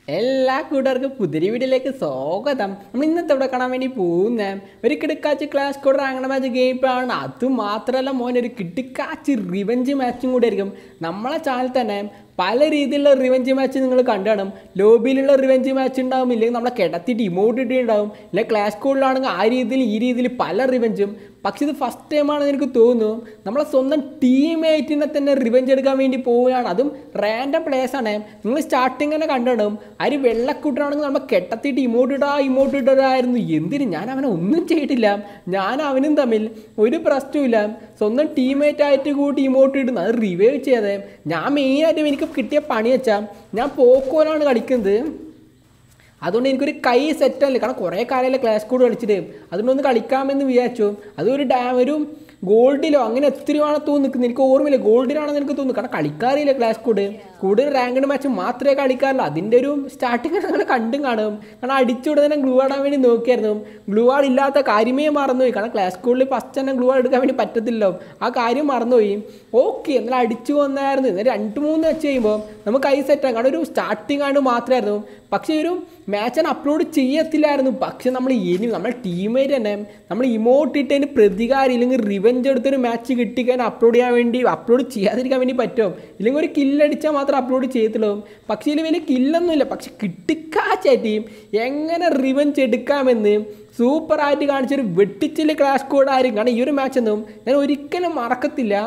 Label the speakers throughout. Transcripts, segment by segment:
Speaker 1: എല്ലാ കൂട്ടുകാർക്കും പുതിരി വീഡിയോയിലേക്ക് സ്വാഗതം നമ്മൾ ഇന്നത്തെ ഇവിടെ കാണാൻ വേണ്ടി പോകുന്ന ഒരു കിടക്കാച്ച് ക്ലാസ് കോഡ് റാങ്കണ മാച്ച് ഗെയിം ആണ് അത് മാത്രമല്ല മോൻ ഒരു കിടക്കാച്ച് റിവഞ്ച് മാച്ചും കൂടി ആയിരിക്കും നമ്മളെ ചാനൽ തന്നെ പല രീതിയിലുള്ള റിവഞ്ച് മാച്ച് നിങ്ങൾ കണ്ടുകാണും ലോബിയിലുള്ള റിവഞ്ച് മാച്ച് ഉണ്ടാവും ഇല്ലെങ്കിൽ നമ്മളെ കിടത്തിയിട്ട് ഇമോട്ട് ഇട്ടുണ്ടാവും ഇല്ലെങ്കിൽ ക്ലാസ് കോഡിലാണെങ്കിൽ ആ രീതിയിൽ ഈ രീതിയിൽ പല റിവഞ്ചും പക്ഷെ ഇത് ഫസ്റ്റ് ടൈമാണെന്ന് എനിക്ക് തോന്നുന്നു നമ്മളെ സ്വന്തം ടീമേറ്റിനെ തന്നെ റിവഞ്ച് എടുക്കാൻ വേണ്ടി പോവുകയാണ് അതും റാൻഡം പ്ലേസ് ആണ് നിങ്ങൾ സ്റ്റാർട്ടിങ് തന്നെ കണ്ടിടും ആര് വെള്ളക്കൂട്ടനാണെങ്കിൽ നമ്മൾ കെട്ടത്തിയിട്ട് ഇമോട്ട് ഇടാ ഇമോട്ട് ഇടായിരുന്നു എന്തിന് ഞാൻ അവനെ ഒന്നും ചെയ്തിട്ടില്ല ഞാൻ അവനും തമ്മിൽ ഒരു പ്രശ്നവുമില്ല സ്വന്തം ടീമേറ്റ് ആയിട്ട് കൂട്ടി ഇമോട്ട് ഇടുന്നു അത് റിവൈവ് ചെയ്തേ ഞാൻ മെയിനായിട്ടും എനിക്ക് കിട്ടിയ പണി വെച്ചാൽ ഞാൻ പോക്കോലാണ് കളിക്കുന്നത് അതുകൊണ്ട് എനിക്കൊരു കൈ സെറ്റല്ലേ കാരണം കുറേ കാലമല്ലേ ക്ലാസ് കോഡ് കളിച്ചിട്ട് അതുകൊണ്ടൊന്ന് കളിക്കാമെന്ന് വിചാരിച്ചു അതൊരു ഡാം ഒരു ഗോൾഡിലോ അങ്ങനെ എത്രയാണ് തോന്നുന്നു നിൽക്കുന്നത് എനിക്ക് ഓർമ്മയില്ല ഗോൾഡിലാണെന്ന് എനിക്ക് തോന്നുന്നു കാരണം കളിക്കാറില്ല ക്ലാസ് കോഡ് കൂടുതൽ റാങ്ക്ഡ് മാച്ച് മാത്രമേ കളിക്കാറുള്ളൂ അതിൻ്റെ ഒരു സ്റ്റാർട്ടിങ് നിങ്ങൾ കണ്ടും കാണും കാരണം അടിച്ചുവിടെ തന്നെ ഗ്ലൂ ആടാൻ വേണ്ടി നോക്കിയായിരുന്നു ഗ്ലൂ ആഡ് ഇല്ലാത്ത കാര്യമേ മറന്നുപോയി കാരണം ക്ലാസ് സ്കൂളിൽ ഫസ്റ്റ് തന്നെ ഗ്ലൂ ആഡ് എടുക്കാൻ വേണ്ടി പറ്റത്തില്ലല്ലോ ആ കാര്യം മറന്നുപോയി ഓക്കെ എന്നാൽ അടിച്ചു വന്നായിരുന്നു എന്നാൽ രണ്ട് മൂന്ന് വെച്ച് കഴിയുമ്പോൾ നമുക്ക് കൈ സെറ്റാണ് കാരണം ഒരു സ്റ്റാർട്ടിങ് ആണ് മാത്രമായിരുന്നു പക്ഷേ ഒരു മാച്ച് ഞാൻ അപ്ലോഡ് ചെയ്യത്തില്ലായിരുന്നു പക്ഷെ നമ്മൾ ഇനി നമ്മുടെ ടീമേറ്റ് തന്നെ നമ്മൾ ഇമോട്ട് ഇട്ടതിന് പ്രതികാരം ഇല്ലെങ്കിൽ റിവെഞ്ച് എടുത്തൊരു മാച്ച് കിട്ടിക്കാൻ അപ്ലോഡ് ചെയ്യാൻ വേണ്ടി അപ്ലോഡ് ചെയ്യാതിരിക്കാൻ വേണ്ടി പറ്റും ഇല്ലെങ്കിൽ ഒരു കില്ലടിച്ചാൽ മാത്രം അപ്ലോഡ് ചെയ്യത്തുള്ളൂ പക്ഷേ ഇതിൽ വലിയ കില്ലൊന്നുമില്ല പക്ഷെ കിട്ടിക്കാച്ചായിട്ട് എങ്ങനെ റിവെഞ്ച് എടുക്കാമെന്ന് സൂപ്പറായിട്ട് കാണിച്ചൊരു വെട്ടിച്ചില് ക്ലാഷ് കോഡായിരിക്കും കാരണം ഈ ഒരു മാച്ചൊന്നും ഞാൻ ഒരിക്കലും മറക്കത്തില്ല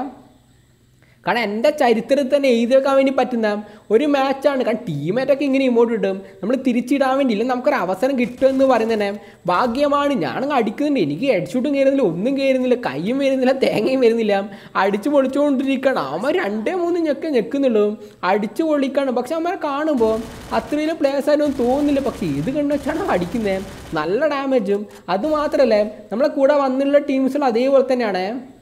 Speaker 1: കാരണം എൻ്റെ ചരിത്രത്തിൽ തന്നെ എഴുതി വെക്കാൻ വേണ്ടി പറ്റുന്ന ഒരു മാച്ചാണ് കാരണം ടീമേറ്റൊക്കെ ഇങ്ങനെ ഇമോട്ട് ഇടും നമ്മൾ തിരിച്ചിടാൻ വേണ്ടി ഇല്ലെങ്കിൽ നമുക്കൊരു അവസരം കിട്ടുമെന്ന് പറയുന്നത് ഭാഗ്യമാണ് ഞാനങ്ങ് അടിക്കുന്നുണ്ട് എനിക്ക് ഹെഡ്ഷൂട്ടും കയറുന്നില്ല ഒന്നും കയറുന്നില്ല കൈയും വരുന്നില്ല തേങ്ങയും വരുന്നില്ല അടിച്ചു പൊളിച്ചുകൊണ്ടിരിക്കണം അവന്മാർ രണ്ടേ മൂന്ന് ഞെക്കെ ഞെക്കുന്നുള്ളൂ അടിച്ചു പൊളിക്കാണ് പക്ഷെ അവന്മാരെ കാണുമ്പോൾ അത്രയും പ്ലേസ് ആയിരുന്നു തോന്നുന്നില്ല പക്ഷേ ഇത് കണ്ടു വെച്ചാണ് അടിക്കുന്നത് നല്ല ഡാമേജും അതുമാത്രമല്ല നമ്മളെ കൂടെ വന്നുള്ള ടീംസുകൾ അതേപോലെ തന്നെയാണ്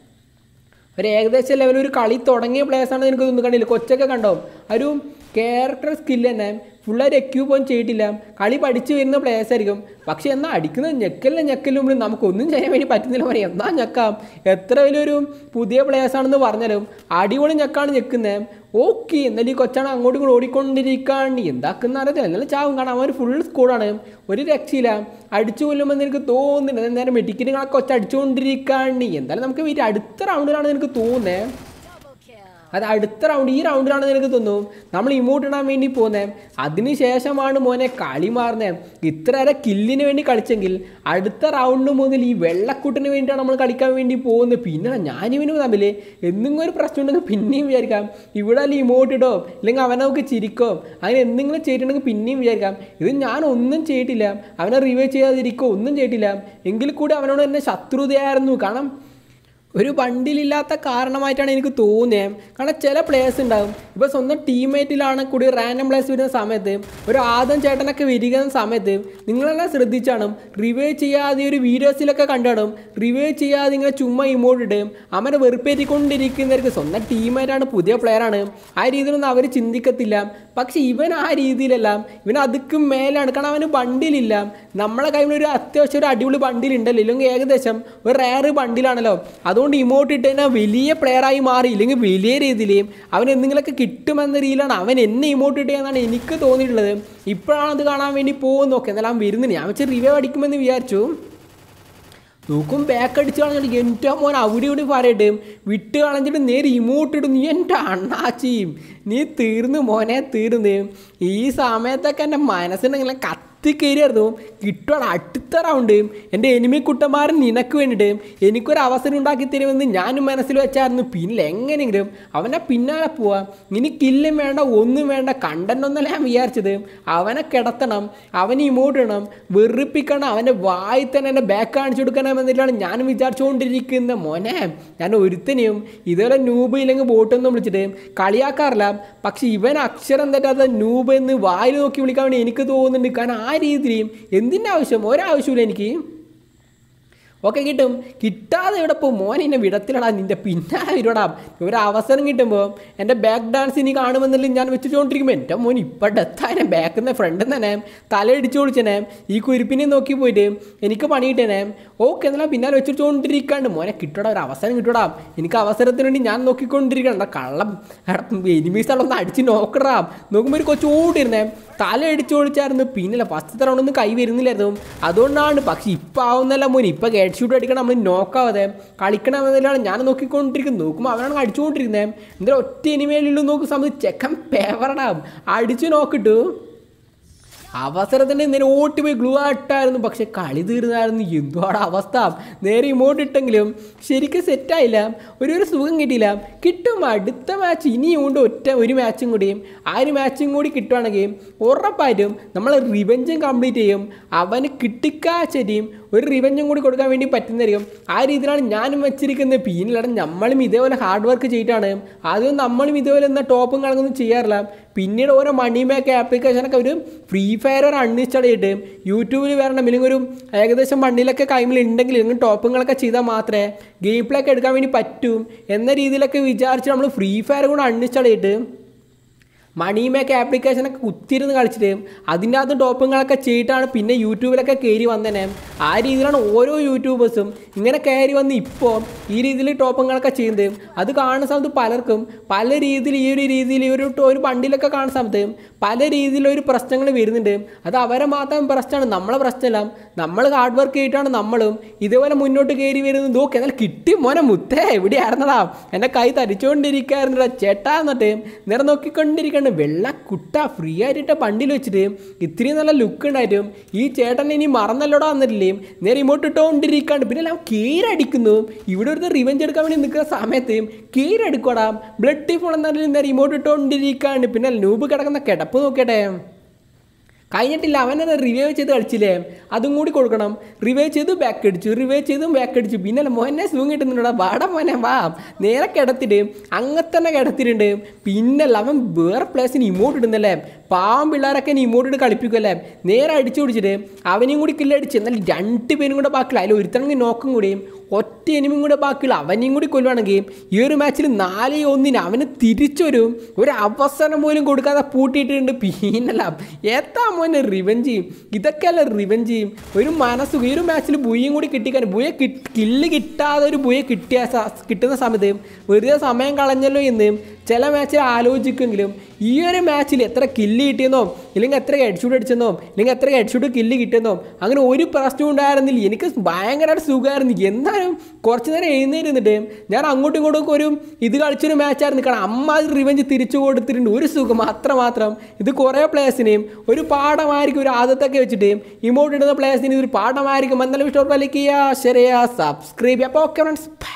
Speaker 1: ഒരു ഏകദേശം ലെവൽ ഒരു കളി തുടങ്ങിയ പ്ലേയേഴ്സ് ആണ് എനിക്ക് തോന്നുന്നു കണ്ടില്ല കൊച്ചൊക്കെ കണ്ടോ ഒരു ക്യാരക്ടർ സ്കില്ല് തന്നെ ഫുള്ളായിട്ട് എക്യൂപ്പ് ഒന്നും ചെയ്തിട്ടില്ല കളി പഠിച്ചു വരുന്ന പ്ലേയേഴ്സ് ആയിരിക്കും പക്ഷേ എന്നാൽ അടിക്കുന്ന ഞെക്കലിലെ ഞെക്കലും നമുക്കൊന്നും ചെയ്യാൻ വേണ്ടി പറ്റുന്നില്ല പറയാം എന്നാ ഞെക്കാം എത്ര വലിയൊരു പുതിയ പ്ലേയേഴ്സ് ആണെന്ന് പറഞ്ഞാലും അടിപൊളി ഞെക്കാണ് ഞെക്കുന്നത് ഓക്കെ എന്നാലും ഈ കൊച്ചാണ് അങ്ങോട്ടും ഇങ്ങോട്ട് ഓടിക്കൊണ്ടിരിക്കാണ് എന്താക്കുന്ന അറിയത്തില്ല എന്നാലും ചാവും കാരണം അവൻ ഫുൾ സ്കൂളാണ് ഒരു രക്ഷയില്ല അടിച്ചു കൊല്ലുമെന്ന് എനിക്ക് തോന്നുന്നുണ്ട് നേരം മെഡിക്കലുകളൊക്കെ കൊച്ച അടിച്ചുകൊണ്ടിരിക്കാണ് എന്തായാലും നമുക്ക് വീട്ടിൽ അടുത്ത റൗണ്ടിലാണ് എനിക്ക് തോന്നുന്നത് അത് അടുത്ത റൗണ്ട് ഈ റൗണ്ടിലാണെന്ന് എനിക്ക് തോന്നുന്നു നമ്മൾ ഇമോട്ട് ഇടാൻ വേണ്ടി പോകുന്നത് അതിനുശേഷമാണ് മോനെ കളി മാറുന്നത് ഇത്രയേറെ കില്ലിന് വേണ്ടി കളിച്ചെങ്കിൽ അടുത്ത റൗണ്ട് മുതൽ ഈ വെള്ളക്കൂട്ടിന് വേണ്ടിയാണ് നമ്മൾ കളിക്കാൻ വേണ്ടി പോകുന്നത് പിന്നെ ഞാനിവനും തമ്മിൽ എന്തെങ്കിലും ഒരു പ്രശ്നം ഉണ്ടെങ്കിൽ പിന്നെയും വിചാരിക്കാം ഇവിടെ അല്ല ഇമോട്ട് ഇടോ അല്ലെങ്കിൽ അവനെ നമുക്ക് ചിരിക്കോ അങ്ങനെ എന്തെങ്കിലും ചെയ്തിട്ടുണ്ടെങ്കിൽ പിന്നെയും വിചാരിക്കാം ഇത് ഞാൻ ഒന്നും ചെയ്തിട്ടില്ല അവനെ റിവൈവ് ചെയ്യാതിരിക്കോ ഒന്നും ചെയ്തിട്ടില്ല എങ്കിൽ കൂടി അവനോട് എന്നെ ശത്രുതയായിരുന്നു കാരണം ഒരു ബണ്ടിലില്ലാത്ത കാരണമായിട്ടാണ് എനിക്ക് തോന്നിയത് കാരണം ചില പ്ലേയേഴ്സ് ഉണ്ടാവും ഇപ്പോൾ സ്വന്തം ടീമേറ്റിലാണ് കൂടി റാൻഡം പ്ലേയേഴ്സ് വരുന്ന സമയത്ത് ഒരു ആദം ചേട്ടനൊക്കെ വരികന്ന സമയത്ത് നിങ്ങളെല്ലാം ശ്രദ്ധിച്ചാണ് റിവൈവ് ചെയ്യാതെ ഒരു വീഡിയോസിലൊക്കെ കണ്ടാടും റിവൈവ് ചെയ്യാതെ ഇങ്ങനെ ചുമ്മാ ഇമോട്ട് ഇടും അവനെ വെറുപ്പേറ്റിക്കൊണ്ടിരിക്കുന്നവർക്ക് സ്വന്തം ടീമേറ്റാണ് പുതിയ പ്ലെയറാണ് ആ രീതിയിലൊന്നും അവർ ചിന്തിക്കത്തില്ല പക്ഷെ ഇവൻ ആ രീതിയിലല്ല ഇവൻ അതുക്കും മേലാണ് കാരണം അവന് ബണ്ടിലില്ല നമ്മളെ കയ്യിൽ ഒരു അത്യാവശ്യം ഒരു അടിപൊളി ബണ്ടിലുണ്ടല്ലോ ഇല്ലെങ്കിൽ ഏകദേശം ഒരു റയർ ബണ്ടിലാണല്ലോ അതുകൊണ്ട് ഇമോട്ട് ഇട്ട് കഴിഞ്ഞാൽ വലിയ പ്ലെയറായി മാറി ഇല്ലെങ്കിൽ വലിയ രീതിയിൽ അവൻ എന്തെങ്കിലുമൊക്കെ കിട്ടുമെന്ന രീതിയിലാണ് അവൻ എന്നെ ഇമോട്ട് ഇട്ടതെന്നാണ് എനിക്ക് തോന്നിയിട്ടുള്ളത് ഇപ്പോഴാണ് അത് കാണാൻ വേണ്ടി പോകുന്നത് നോക്കെ എന്നാലും അവൻ വരുന്നുണ്ട് ഞാൻ വെച്ച് റിവ്യൂ അടിക്കുമെന്ന് വിചാരിച്ചു നോക്കും ബാക്ക് അടിച്ച് കളഞ്ഞിട്ട് എൻ്റെ മോൻ അവിടെ ഇവിടെ പറയട്ടെ വിട്ട് കളഞ്ഞിട്ട് നേരെ ഇമോട്ട് ഇടും നീ എൻ്റെ അണ്ണാച്ചിയും നീ തീർന്നു മോനെ തീർന്ന് ഈ സമയത്തൊക്കെ എൻ്റെ മനസ്സിനെങ്ങനെ കത്തിക്കയറിയായിരുന്നു കിട്ടുവാണ് അടുത്ത റൗണ്ട് എൻ്റെ എനിമി കുട്ടന്മാരൻ നിനക്ക് വേണ്ടിയിട്ട് എനിക്കൊരു അവസരം ഉണ്ടാക്കി തരുമെന്ന് ഞാനും മനസ്സിൽ വെച്ചായിരുന്നു പിന്നെ എങ്ങനെയെങ്കിലും അവനെ പിന്നാലെ പോവാം ഇനി കില്ലും വേണ്ട ഒന്നും വേണ്ട കണ്ടന്റ് ഒന്നല്ല ഞാൻ വിചാരിച്ചത് അവനെ കിടത്തണം അവനെ ഇമോട്ട് ഇടണം വെറുപ്പിക്കണം അവൻ്റെ വായി തന്നെ എൻ്റെ ബാക്ക് കാണിച്ചു കൊടുക്കണം എന്നിട്ടാണ് ഞാൻ വിചാരിച്ചുകൊണ്ടിരിക്കുന്ന മോനെ ഞാൻ ഒരുത്തനെയും ഇതുപോലെ നൂബ് ഇല്ലെങ്കിൽ ബോട്ടൊന്നും വിളിച്ചിട്ട് കളിയാക്കാറില്ല പക്ഷെ ഇവൻ അക്ഷരം തെറ്റാത്ത നൂബ് എന്ന് വായിൽ നോക്കി വിളിക്കാൻ വേണ്ടി എനിക്ക് തോന്നുന്നുണ്ട് കാരണം ആ രീതിയിലും എന്തിൻ്റെ ആവശ്യം ഒരാവശ്യമില്ല എനിക്ക് ഓക്കെ കിട്ടും കിട്ടാതെ ഇവിടെ പോകും മോൻ എന്നെ വിടത്തിലടാ നിന്റെ പിന്നാലെ വരുവടാ ഒരു അവസരം കിട്ടുമ്പോൾ എൻ്റെ ബാക്ക് ഡാൻസ് ഇനി കാണുമെന്നല്ലേ ഞാൻ വെച്ചുകൊണ്ടിരിക്കുമ്പോൾ എൻ്റെ മോൻ ഇപ്പം ഡെത്താനെ ബാക്കിൽ നിന്ന് ഫ്രണ്ടിൽ തന്നെ തലയിടിച്ചു പൊളിച്ചനെ ഈ കുരിപ്പിനെ നോക്കി പോയിട്ട് എനിക്ക് പണി കിട്ടേനെ ഓക്കെ എന്നാൽ പിന്നാലെ വെച്ചിട്ടുകൊണ്ടിരിക്കാണ്ട് മോനെ കിട്ടടാ ഒരു അവസരം കിട്ടടാ എനിക്ക് അവസരത്തിന് വേണ്ടി ഞാൻ നോക്കിക്കൊണ്ടിരിക്കണം എടാ കള്ളം എനിമീസാളൊന്ന് അടിച്ച് നോക്കടാ നോക്കുമ്പോൾ ഒരു കൊച്ചു ഓടിയിരുന്നേ തല അടിച്ചു ഓടിച്ചായിരുന്നു പിന്നില്ല ഫസ്റ്റ് റൗണ്ട് ഒന്നും കൈ വരുന്നില്ലായിരുന്നു അതുകൊണ്ടാണ് പക്ഷെ ഇപ്പം ആവുന്നല്ല മോനെ ഇപ്പം ഹെഡ് ഷൂട്ട് അടിക്കണം നമ്മൾ നോക്കാവാതെ കളിക്കണമെന്നതിലാണ് ഞാൻ നോക്കിക്കൊണ്ടിരിക്കുന്നത് നോക്കുമ്പോൾ അവനാണ് അടിച്ചുകൊണ്ടിരിക്കുന്നത് എന്തായാലും ഒറ്റ ഇനിമേലുള്ളൂ നോക്കുന്ന സമയത്ത് ചെക്കൻ പേവറടാം അടിച്ചു നോക്കിട്ടു അവസരത്തിൻ്റെ നേരെ ഓട്ടി പോയി ഗ്ലൂ ആട്ടായിരുന്നു പക്ഷെ കളി തീർന്നായിരുന്നു എന്തുവാണ് അവസ്ഥ നേരെ ഇമോട്ട് ഇട്ടെങ്കിലും ശരിക്കും സെറ്റായില്ല ഒരു ഒരു സുഖം കിട്ടിയില്ല കിട്ടും അടുത്ത മാച്ച് ഇനിയും ഉണ്ട് ഒറ്റ ഒരു മാച്ചും കൂടിയും ആ ഒരു മാച്ചും കൂടി കിട്ടുവാണെങ്കിൽ ഉറപ്പായിട്ടും നമ്മൾ റിവെഞ്ചും കംപ്ലീറ്റ് ചെയ്യും അവന് കിട്ടിക്കാച്ചരിയും ഒരു റിവെഞ്ചും കൂടി കൊടുക്കാൻ വേണ്ടി പറ്റുന്നതായിരിക്കും ആ രീതിയിലാണ് ഞാനും വെച്ചിരിക്കുന്നത് പിന്നിലാണ് നമ്മളും ഇതേപോലെ ഹാർഡ് വർക്ക് ചെയ്തിട്ടാണ് ആദ്യം നമ്മളും ഇതേപോലെ എന്താ ടോപ്പും കളങ്ങൊന്നും ചെയ്യാറില്ല പിന്നീട് ഓരോ മണി മേക്ക് ആപ്ലിക്കേഷനൊക്കെ ഒരു ഫ്രീ ഫയർ ഒരു അൺഇൻസ്റ്റാൾ ചെയ്തിട്ട് യൂട്യൂബിൽ വരണം ഇല്ലെങ്കിൽ ഒരു ഏകദേശം വണ്ടിയിലൊക്കെ കൈമിൽ ഉണ്ടെങ്കിൽ ഇല്ലെങ്കിൽ ടോപ്പുകളൊക്കെ ചെയ്താൽ മാത്രമേ ഗെയിം പ്ലേ ഒക്കെ എടുക്കാൻ വേണ്ടി പറ്റും എന്ന രീതിയിലൊക്കെ വിചാരിച്ച് നമ്മൾ ഫ്രീ ഫയർ കൂടെ അൺഇൻസ്റ്റാൾ ചെയ്തിട്ട് മണി മേക്ക് ആപ്ലിക്കേഷനൊക്കെ കുത്തിരുന്ന് കളിച്ചിട്ട് അതിൻ്റെ അകത്ത് ടോപ്പുകളൊക്കെ ചെയ്തിട്ടാണ് പിന്നെ യൂട്യൂബിലൊക്കെ കയറി വന്നേനെ ആ രീതിയിലാണ് ഓരോ യൂട്യൂബേഴ്സും ഇങ്ങനെ കയറി വന്ന് ഇപ്പോൾ ഈ രീതിയിൽ ടോപ്പുകളൊക്കെ ചെയ്യുന്നത് അത് കാണുന്ന സമയത്ത് പലർക്കും പല രീതിയിൽ ഈ ഒരു രീതിയിൽ ഈ ഒരു ടോ- ഒരു വണ്ടിയിലൊക്കെ കാണുന്ന സമയത്ത് പല രീതിയിലൊരു പ്രശ്നങ്ങൾ വരുന്നുണ്ട് അത് അവരെ മാത്രം പ്രശ്നമാണ് നമ്മളെ പ്രശ്നമല്ല നമ്മൾ ഹാർഡ് വർക്ക് ചെയ്തിട്ടാണ് നമ്മളും ഇതേപോലെ മുന്നോട്ട് കയറി വരുന്നത് നോക്കി എന്നാൽ കിട്ടി മോനെ മുത്തേ എവിടെയായിരുന്നടാ എൻ്റെ കൈ തരിച്ചുകൊണ്ടിരിക്കുകയായിരുന്നടാ ചേട്ടാ എന്നിട്ട് നേരെ നോക്കിക്കൊണ്ടിരിക്കണം വെള്ള കുട്ട ഫ്രീ ആയിട്ട് വണ്ടിയിൽ വെച്ചിട്ട് ഇത്രയും നല്ല ലുക്ക് ഉണ്ടായിട്ടും ഈ ചേട്ടൻ ഇനി മറന്നല്ലോടാ വന്നിട്ടില്ലേ നേരെ ഇങ്ങോട്ട് ഇട്ടുകൊണ്ടിരിക്കാണ്ട് പിന്നെ എല്ലാം കീരടിക്കുന്നു ഇവിടെ ഒരു റിവെഞ്ച് എടുക്കാൻ വേണ്ടി നിൽക്കുന്ന സമയത്ത് കീരടിക്കോടാ ബ്ലഡ് ഫോൺ എന്നാലും നേരെ ഇങ്ങോട്ട് ഇട്ടുകൊണ്ടിരിക്കാണ്ട് പിന്നെ നൂബ് കിടക്കുന്ന കിടപ്പ് നോക്കട്ടെ കഴിഞ്ഞിട്ടില്ല അവൻ തന്നെ റിവൈവ് ചെയ്ത് കളിച്ചില്ലേ അതും കൂടി കൊടുക്കണം റിവൈവ് ചെയ്ത് ബാക്ക് അടിച്ചു റിവൈവ് ചെയ്തും ബാക്ക് അടിച്ചു പിന്നെ മോനെ സുഖം കിട്ടുന്നുണ്ടാ വാടാ മോനെ വാ നേരെ കിടത്തിട്ട് അങ്ങനെ തന്നെ കിടത്തിട്ടുണ്ട് പിന്നല്ല അവൻ വേറെ പ്ലേസിന് ഇമോട്ട് ഇടുന്നല്ലേ പാവം പിള്ളേരൊക്കെ ഇനി ഇമോട്ട് ഇട്ട് കളിപ്പിക്കുമല്ലേ നേരെ അടിച്ചു പിടിച്ചിട്ട് അവനെയും കൂടി കില്ലടിച്ച് എന്നാൽ രണ്ട് പേരും കൂടെ ബാക്കിയുള്ള അതിൽ ഒരുത്തണെങ്കിൽ നോക്കും കൂടിയും ഒറ്റ എനിമിയും കൂടെ ബാക്കിയുള്ള അവനെയും കൂടി കൊല്ലുവാണെങ്കിൽ ഈ ഒരു മാച്ചിൽ നാല് ഒന്നിന് അവന് തിരിച്ചൊരു ഒരു അവസരം പോലും കൊടുക്കാതെ പൂട്ടിയിട്ടുണ്ട് പിന്നല്ല എത്താ മോനെ റിവെഞ്ച് ചെയ്യും ഇതൊക്കെയല്ല റിവെഞ്ച് ചെയ്യും ഒരു മനസ്സ് ഈ ഒരു മാച്ചിൽ ബുയും കൂടി കിട്ടിക്കാൻ ബുയെ കില്ല് കിട്ടാതെ ഒരു ബുയെ കിട്ടിയ സ- കിട്ടുന്ന സമയത്ത് വെറുതെ സമയം കളഞ്ഞല്ലോ എന്ന് ചില മാച്ചിൽ ആലോചിക്കുമെങ്കിലും ഈ ഒരു മാച്ചിൽ എത്ര കില്ല് കിട്ടിയെന്നോ ഇല്ലെങ്കിൽ എത്ര ഹെഡ്ഷൂട്ട് അടിച്ചെന്നോ ഇല്ലെങ്കിൽ എത്ര ഹെഡ്ഷൂട്ട് കില്ല് കിട്ടിയെന്നോ അങ്ങനെ ഒരു പ്രശ്നവും ഉണ്ടായിരുന്നില്ല എനിക്ക് ഭയങ്കരമായിട്ട് സുഖമായിരുന്നു എന്നാലും കുറച്ച് നേരം എഴുന്നേരുന്നിട്ട് ഞാൻ അങ്ങോട്ടും ഇങ്ങോട്ടും ഒക്കെ ഒരു ഇത് കളിച്ചൊരു മാച്ചായിരുന്നു കാരണം അമ്മ റിവെഞ്ച് തിരിച്ചു കൊടുത്തിട്ടുണ്ട് ഒരു സുഖം അത്രമാത്രം ഇത് കുറേ പ്ലേസിനെയും ഒരു പാഠമായിരിക്കും ഒരു ആദത്തൊക്കെ വെച്ചിട്ട് ഇമോട്ട് ഇടുന്ന പ്ലേസിന് ഇതൊരു പാഠമായിരിക്കും എന്നാലും ഇഷ്ടപ്പെട്ട ലൈക്ക് ചെയ്യുക ശരിയാ സബ്സ്ക്രൈബ് ചെയ്യുക അപ്പോൾ ഓക്കെ ഫ്രണ്ട്സ്